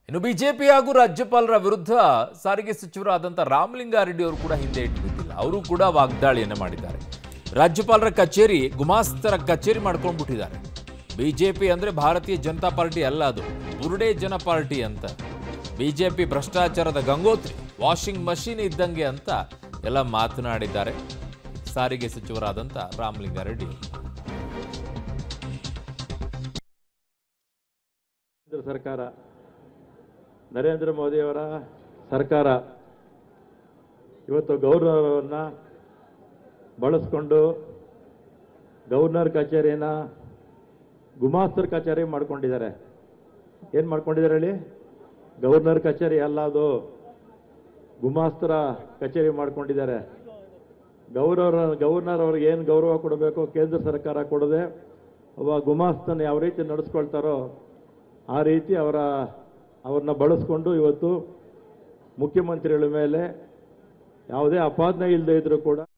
ಇನ್ನು ಬಿಜೆಪಿ ಹಾಗೂ ರಾಜ್ಯಪಾಲರ ವಿರುದ್ಧ ಸಾರಿಗೆ ಸಚಿವರಾದಂಥ ರಾಮಲಿಂಗಾರೆಡ್ಡಿ ಅವರು ಕೂಡ ಹಿಂದೆ ಇಟ್ಟು ಬಿದ್ದಿಲ್ಲ ಅವರು ಕೂಡ ವಾಗ್ದಾಳಿಯನ್ನು ಮಾಡಿದ್ದಾರೆ ರಾಜ್ಯಪಾಲರ ಕಚೇರಿ ಗುಮಾಸ್ತರ ಕಚೇರಿ ಮಾಡ್ಕೊಂಡ್ಬಿಟ್ಟಿದ್ದಾರೆ ಬಿಜೆಪಿ ಅಂದ್ರೆ ಭಾರತೀಯ ಜನತಾ ಪಾರ್ಟಿ ಅಲ್ಲ ಅದು ಬುರುಡೆ ಜನ ಪಾರ್ಟಿ ಅಂತ ಬಿಜೆಪಿ ಭ್ರಷ್ಟಾಚಾರದ ಗಂಗೋತ್ರಿ ವಾಷಿಂಗ್ ಮಷೀನ್ ಇದ್ದಂಗೆ ಅಂತ ಎಲ್ಲ ಮಾತನಾಡಿದ್ದಾರೆ ಸಾರಿಗೆ ಸಚಿವರಾದಂಥ ರಾಮಲಿಂಗಾರೆಡ್ಡಿ ಅವರು. ಕೇಂದ್ರ ಸರ್ಕಾರ ನರೇಂದ್ರ ಮೋದಿಯವರ ಸರ್ಕಾರ ಇವತ್ತು ಗೌರ್ನರ್ನ ಬಳಸ್ಕೊಂಡು ಗವರ್ನರ್ ಕಚೇರಿನ ಗುಮಾಸ್ತರ್ ಕಚೇರಿ ಮಾಡ್ಕೊಂಡಿದ್ದಾರೆ ಏನು ಮಾಡ್ಕೊಂಡಿದ್ದಾರೆ ಹೇಳಿ ಗವರ್ನರ್ ಕಚೇರಿ ಅಲ್ಲ ಅದು ಗುಮಾಸ್ತರ ಕಚೇರಿ ಮಾಡ್ಕೊಂಡಿದ್ದಾರೆ ಗೌರವ ಗವರ್ನರ್ ಅವ್ರಿಗೆ ಏನು ಗೌರವ ಕೊಡಬೇಕು ಕೇಂದ್ರ ಸರ್ಕಾರ ಕೊಡದೆ ಒಬ್ಬ ಗುಮಾಸ್ತನ ಯಾವ ರೀತಿ ನಡೆಸ್ಕೊಳ್ತಾರೋ ಆ ರೀತಿ ಅವರ ಅವ್ರನ್ನ ಬಳಸ್ಕೊಂಡು ಇವತ್ತು ಮುಖ್ಯಮಂತ್ರಿಗಳ ಮೇಲೆ ಯಾವುದೇ ಅಪಾದನೆ ಇಲ್ಲದೆ ಇದ್ರೂ ಕೂಡ